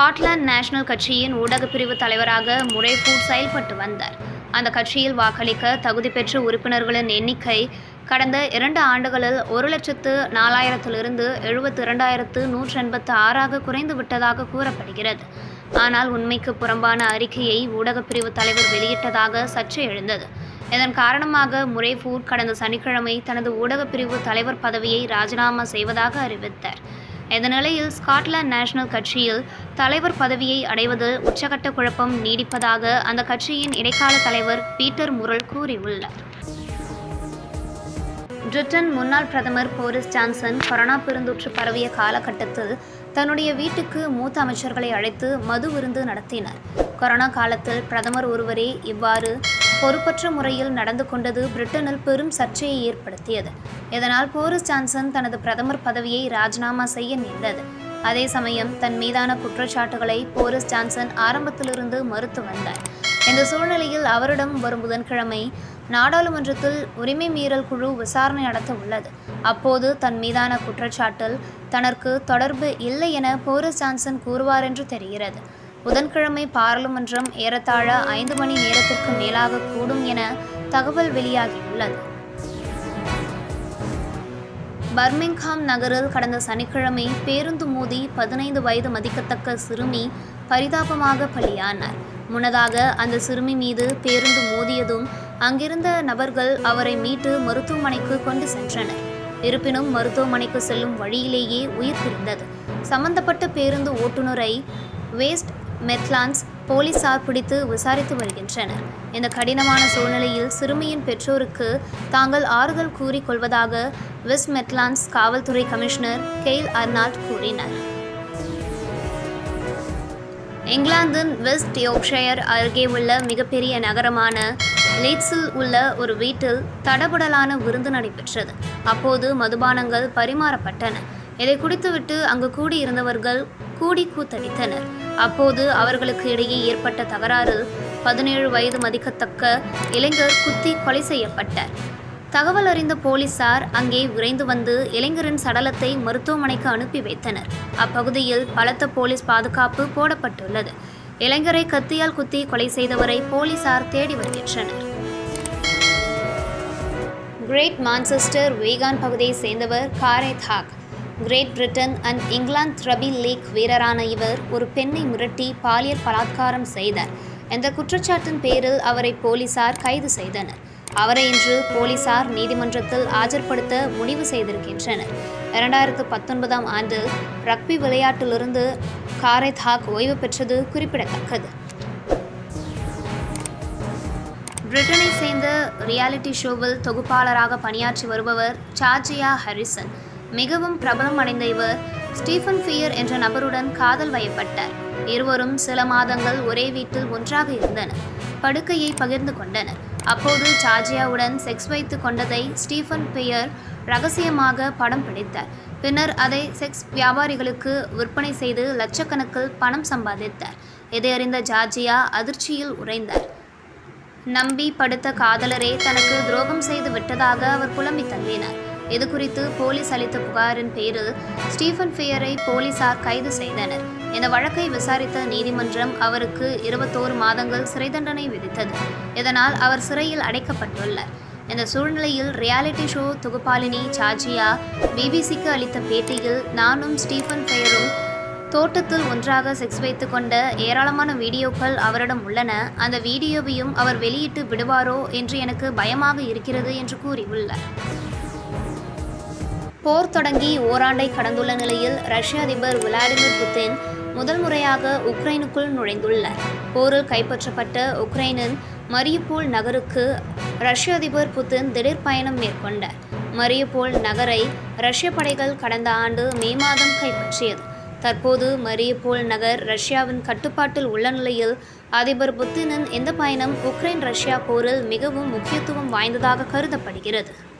Scotland national கட்சியின் ஊடகப் பிரிவு தலைவராக முறைஃபூட் செயல்பட்டு வந்தார் அந்த கட்சியில் வாக்களிக்க தகுதி பெற்ற உறுப்பினர்களின் எண்ணிக்கை கடந்த இரண்டு ஆண்டுகளில் ஒரு லட்சத்து நாலாயிரத்திலிருந்து எழுபத்தி இரண்டாயிரத்து நூற்றி எண்பத்து ஆறாக குறைந்து விட்டதாக கூறப்படுகிறது ஆனால் உண்மைக்கு புறம்பான அறிக்கையை ஊடகப் பிரிவு தலைவர் வெளியிட்டதாக சர்ச்சை எழுந்தது இதன் காரணமாக முறைஃபூட் கடந்த சனிக்கிழமை தனது ஊடகப் பிரிவு தலைவர் பதவியை ராஜினாமா செய்வதாக அறிவித்தார் இந்த நிலையில் ஸ்காட்லாந்து நேஷனல் கட்சியில் தலைவர் பதவியை அடைவதில் உச்சகட்ட குழப்பம் நீடிப்பதாக அந்த கட்சியின் இடைக்கால தலைவர் பீட்டர் முரல் கூறியுள்ளார் பிரிட்டன் முன்னாள் பிரதமர் போரிஸ் ஜான்சன் கொரோனா பெருந்தொற்று பரவிய காலகட்டத்தில் தன்னுடைய வீட்டுக்கு மூத்த அமைச்சர்களை அழைத்து மது விருந்து நடத்தினார் கொரோனா காலத்தில் பிரதமர் ஒருவரே இவ்வாறு பொறுப்பற்ற முறையில் நடந்து கொண்டது பிரிட்டனில் பெரும் சர்ச்சையை ஏற்படுத்தியது இதனால் போரிஸ் ஜான்சன் தனது பிரதமர் பதவியை ராஜினாமா செய்ய நேர்ந்தது அதே சமயம் தன் மீதான குற்றச்சாட்டுகளை போரிஸ் ஜான்சன் ஆரம்பத்திலிருந்து மறுத்து வந்தார் இந்த சூழ்நிலையில் அவரிடம் வரும் புதன்கிழமை நாடாளுமன்றத்தில் உரிமை மீறல் குழு விசாரணை நடத்த உள்ளது அப்போது தன் மீதான குற்றச்சாட்டில் தனக்கு தொடர்பு இல்லை என போரிஸ் ஜான்சன் கூறுவார் என்று தெரிகிறது புதன்கிழமை பாராளுமன்றம் ஏறத்தாழ ஐந்து மணி நேரத்திற்கு மேலாக கூடும் என தகவல் வெளியாகியுள்ளது பர்மிங்ஹாம் நகரில் கடந்த சனிக்கிழமை பேருந்து மோதி பதினைந்து வயது மதிக்கத்தக்க சிறுமி பரிதாபமாக பலியானார் முன்னதாக அந்த சிறுமி மீது பேருந்து மோதியதும் அங்கிருந்த நபர்கள் அவரை மீட்டு மருத்துவமனைக்கு கொண்டு சென்றனர் இருப்பினும் மருத்துவமனைக்கு செல்லும் வழியிலேயே உயிர் பிரிந்தது சம்பந்தப்பட்ட பேருந்து ஓட்டுநரை வேஸ்ட் மெத்லான்ஸ் போலீசார் பிடித்து விசாரித்து வருகின்றனர் இந்த கடினமான சூழ்நிலையில் சிறுமியின் பெற்றோருக்கு தாங்கள் ஆறுதல் கூறிக் கொள்வதாக வெஸ்ட் மெட்லாண்ட்ஸ் காவல்துறை கமிஷனர் கெயில் அர்னால்ட் கூறினார் இங்கிலாந்தின் வெஸ்ட் யோர்க்ஷயர் அருகே உள்ள மிகப்பெரிய நகரமான லீட்ஸில் உள்ள ஒரு வீட்டில் தடபுடலான விருந்து நடைபெற்றது அப்போது மதுபானங்கள் பரிமாறப்பட்டன இதை குடித்துவிட்டு அங்கு கூடியிருந்தவர்கள் கூடி கூத்தடித்தனர் அப்போது அவர்களுக்கு இடையே ஏற்பட்ட தகராறில் பதினேழு வயது மதிக்கத்தக்க இளைஞர் குத்தி கொலை செய்யப்பட்டார் தகவல் அறிந்த போலீசார் அங்கே விரைந்து வந்து இளைஞரின் சடலத்தை மருத்துவமனைக்கு அனுப்பி வைத்தனர் அப்பகுதியில் பலத்த போலீஸ் பாதுகாப்பு போடப்பட்டுள்ளது இளைஞரை கத்தியால் குத்தி கொலை செய்தவரை போலீசார் தேடி வருகின்றனர் கிரேட் மான்செஸ்டர் வேகான் பகுதியை சேர்ந்தவர் காரே தாக் கிரேட் பிரிட்டன் அண்ட் இங்கிலாந்து ரபி லீக் வீரரான இவர் ஒரு பெண்ணை மிரட்டி பாலியல் பலாத்காரம் செய்தார் இந்த குற்றச்சாட்டின் பேரில் அவரை போலீசார் கைது செய்தனர் அவரை இன்று போலீசார் நீதிமன்றத்தில் ஆஜர்படுத்த முடிவு செய்திருக்கின்றனர் இரண்டாயிரத்து பத்தொன்பதாம் ஆண்டு ரக்பி விளையாட்டிலிருந்து காரை தாக் ஓய்வு பெற்றது குறிப்பிடத்தக்கது பிரிட்டனை சேர்ந்த ரியாலிட்டி ஷோவில் தொகுப்பாளராக பணியாற்றி வருபவர் சார்ஜியா ஹாரிசன் மிகவும் பிரபலம் அடைந்த இவர் ஸ்டீஃபன் ஃபியர் என்ற நபருடன் காதல் வயப்பட்டார் இருவரும் சில மாதங்கள் ஒரே வீட்டில் ஒன்றாக இருந்தனர் படுக்கையை பகிர்ந்து கொண்டனர் அப்போது சார்ஜியாவுடன் செக்ஸ் வைத்து கொண்டதை ஸ்டீஃபன் பியர் ரகசியமாக படம் பிடித்தார் பின்னர் அதை செக்ஸ் வியாபாரிகளுக்கு விற்பனை செய்து லட்சக்கணக்கில் பணம் சம்பாதித்தார் இதை அறிந்த ஜார்ஜியா அதிர்ச்சியில் உறைந்தார் நம்பி படுத்த காதலரே தனக்கு துரோகம் செய்து விட்டதாக அவர் புலம்பி தள்ளினார் இது குறித்து போலீஸ் அளித்த புகாரின் பேரில் ஸ்டீஃபன் ஃபியரை போலீசார் கைது செய்தனர் இந்த வழக்கை விசாரித்த நீதிமன்றம் அவருக்கு இருபத்தோரு மாதங்கள் சிறை தண்டனை விதித்தது இதனால் அவர் சிறையில் அடைக்கப்பட்டுள்ளார் இந்த சூழ்நிலையில் ரியாலிட்டி ஷோ தொகுப்பாளினி சார்ஜியா பிபிசிக்கு அளித்த பேட்டியில் நானும் ஸ்டீஃபன் பெயரும் தோட்டத்தில் ஒன்றாக செக்ஸ் வைத்து கொண்ட ஏராளமான வீடியோக்கள் அவரிடம் உள்ளன அந்த வீடியோவையும் அவர் வெளியிட்டு விடுவாரோ என்று எனக்கு பயமாக இருக்கிறது என்று கூறியுள்ளார் போர் தொடங்கி ஓராண்டை கடந்துள்ள நிலையில் ரஷ்ய அதிபர் விளாடிமிர் புட்டின் முதல் முறையாக உக்ரைனுக்குள் நுழைந்துள்ளார் போரில் கைப்பற்றப்பட்ட உக்ரைனின் மரியுபோல் நகருக்கு ரஷ்ய அதிபர் புத்தின் திடீர் பயணம் மேற்கொண்டார் மரியுபோல் நகரை ரஷ்ய படைகள் கடந்த ஆண்டு மே மாதம் கைப்பற்றியது தற்போது மரியுபோல் நகர் ரஷ்யாவின் கட்டுப்பாட்டில் உள்ள நிலையில் அதிபர் புத்தினின் இந்த பயணம் உக்ரைன் ரஷ்யா போரில் மிகவும் முக்கியத்துவம் வாய்ந்ததாக கருதப்படுகிறது